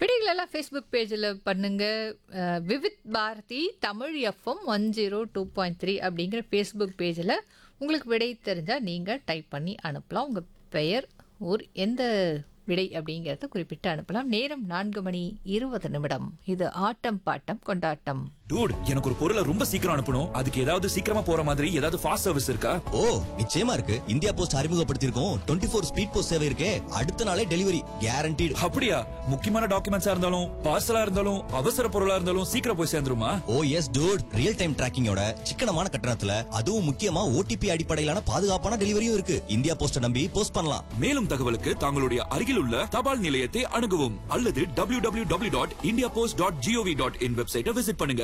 விடைகளெல்லாம் Facebook பேஜில் பண்ணுங்க அஹ், Vividh Bharati Tamil FM one zero two point three அப்படிங்கிற ஃபேஸ்புக் பேஜில் உங்களுக்கு விடை தெரிஞ்சால் நீங்கள் டைப் பண்ணி அனுப்பலாம் உங்கள் பெயர் ஊர் எந்த விடை அப்படிங்கிறத குறிப்பிட்டு அனுப்பலாம் நேரம் நான்கு மணி இருபது நிமிடம் இது ஆட்டம் பாட்டம் கொண்டாட்டம் டூட் எனக்கு ஒரு பொருளை ரொம்ப சீக்கிரம் அனுப்பணும் அதுக்கு ஏதாவது சீக்கிரமா போற மாதிரி ஏதாவது ஃபாஸ்ட் சர்வீஸ் இருக்கா ஓ நிச்சயமா இருக்கு இந்தியா போஸ்ட் அறிமுகப்படுத்தியிருக்கோம் டுவெண்ட்டி ஃபோர் ஸ்பீட் போஸ்ட் சேவை இருக்கே அடுத்த நாளே டெலிவரி கேரண்டீடு அப்படியா முக்கியமான டாக்குமெண்ட்ஸா இருந்தாலும் பார்சலா இருந்தாலும் அவசர பொருளா இருந்தாலும் சீக்கிரம் போய் சேர்ந்துருமா oh yes dude real time டிராக்கிங்கோட சிக்கனமான கட்டணத்துல அதுவும் முக்கியமா ஓடிபி அடிப்படையிலான பாதுகாப்பான டெலிவரியும் இருக்கு இந்தியா போஸ்ட நம்பி போஸ்ட் பண்ணலாம் மேலும் தகவலுக்கு தங்களுடைய அருகில் உள்ள தபால் நிலையத்தை அணுகவும் அல்லது W W W dot India post dot GOV dot in வெப்சைட்டை விசிட் பண்ணுங்க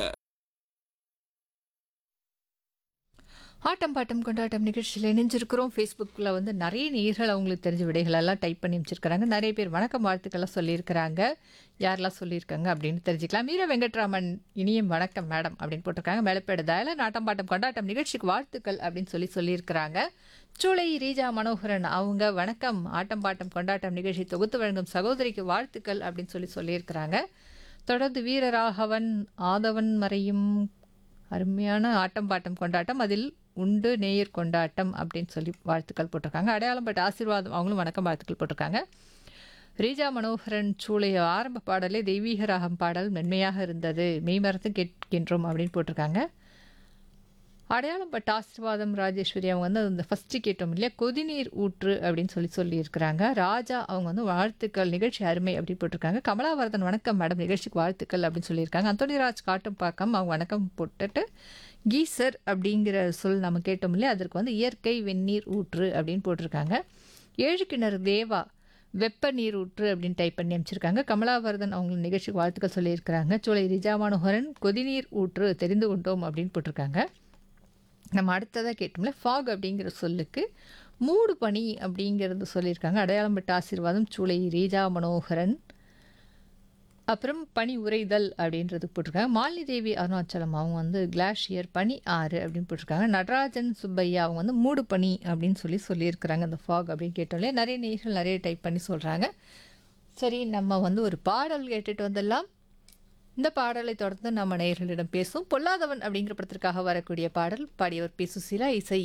ஆட்டம் பாட்டம் கொண்டாட்டம் நிகழ்ச்சியில் இணைஞ்சிருக்கிறோம் ஃபேஸ்புக்கில் வந்து நிறைய நேர்கள் அவங்களுக்கு தெரிஞ்ச விடைகளெல்லாம் டைப் பண்ணி வச்சிருக்கிறாங்க நிறைய பேர் வணக்கம் வாழ்த்துக்கள்லாம் சொல்லியிருக்கிறாங்க யாரெல்லாம் சொல்லியிருக்காங்க அப்படின்னு தெரிஞ்சுக்கலாம் மீரா வெங்கட்ராமன் இனியும் வணக்கம் மேடம் அப்படின்னு போட்டிருக்காங்க மேலப்பேடு தயல ஆட்டம் பாட்டம் கொண்டாட்டம் நிகழ்ச்சிக்கு வாழ்த்துக்கள் அப்படின்னு சொல்லி சொல்லியிருக்கிறாங்க சூளை ரீஜா மனோகரன் அவங்க வணக்கம் ஆட்டம் பாட்டம் கொண்டாட்டம் நிகழ்ச்சி தொகுத்து வழங்கும் சகோதரிக்கு வாழ்த்துக்கள் அப்படின்னு சொல்லி சொல்லியிருக்கிறாங்க தொடர்ந்து வீரராகவன் ஆதவன் மறையும் அருமையான ஆட்டம் பாட்டம் கொண்டாட்டம் அதில் உண்டு நேயர் கொண்டாட்டம் அப்படின்னு சொல்லி வாழ்த்துக்கள் போட்டிருக்காங்க அடையாளம் பட்ட ஆசீர்வாதம் அவங்களும் வணக்கம் வாழ்த்துக்கள் போட்டிருக்காங்க ரீஜா மனோகரன் சூளைய ஆரம்ப பாடலே தெய்வீக ராகம் பாடல் மென்மையாக இருந்தது மெய்மரத்து கேட்கின்றோம் அப்படின்னு போட்டிருக்காங்க அடையாளம் பட்ட ஆசீர்வாதம் ராஜேஸ்வரி அவங்க வந்து அந்த ஃபஸ்ட்டு கேட்டோம் இல்லையா கொதிநீர் ஊற்று அப்படின்னு சொல்லி சொல்லியிருக்கிறாங்க ராஜா அவங்க வந்து வாழ்த்துக்கள் நிகழ்ச்சி அருமை அப்படின்னு போட்டிருக்காங்க கமலாவரதன் வணக்கம் மேடம் நிகழ்ச்சிக்கு வாழ்த்துக்கள் அப்படின்னு சொல்லியிருக்காங்க அந்தோனிராஜ் காட்டும்பாக்கம் அவங்க வணக்கம் போட்டுட்டு கீசர் அப்படிங்கிற சொல் நம்ம கேட்டோம் இல்லையா அதற்கு வந்து இயற்கை வெந்நீர் ஊற்று அப்படின்னு போட்டிருக்காங்க ஏழு கிணறு தேவா வெப்ப நீர் ஊற்று அப்படின்னு டைப் பண்ணி அமைச்சிருக்காங்க கமலாவர்தன் அவங்க நிகழ்ச்சிக்கு வாழ்த்துக்கள் சொல்லியிருக்கிறாங்க சோலை ரிஜாமானோகரன் கொதிநீர் ஊற்று தெரிந்து கொண்டோம் அப்படின்னு போட்டிருக்காங்க நம்ம அடுத்ததாக கேட்டோம்ல ஃபாக் அப்படிங்கிற சொல்லுக்கு மூடு பனி அப்படிங்கிறது சொல்லியிருக்காங்க அடையாளம் பட்ட ஆசீர்வாதம் சூளை ரீஜா மனோகரன் அப்புறம் பனி உறைதல் அப்படின்றது போட்டிருக்காங்க மாலினி தேவி அருணாச்சலம் அவங்க வந்து கிளாஷியர் பனி ஆறு அப்படின்னு போட்டிருக்காங்க நடராஜன் சுப்பையா அவங்க வந்து மூடு பனி அப்படின்னு சொல்லி சொல்லியிருக்கிறாங்க அந்த ஃபாக் அப்படின்னு கேட்டோம்லே நிறைய நேர்கள் நிறைய டைப் பண்ணி சொல்கிறாங்க சரி நம்ம வந்து ஒரு பாடல் கேட்டுட்டு வந்துடலாம் இந்த பாடலை தொடர்ந்து நம்ம நேயர்களிடம் பேசும் பொல்லாதவன் அப்படிங்கிற படத்திற்காக வரக்கூடிய பாடல் பாடியவர் பி சுசீலா இசை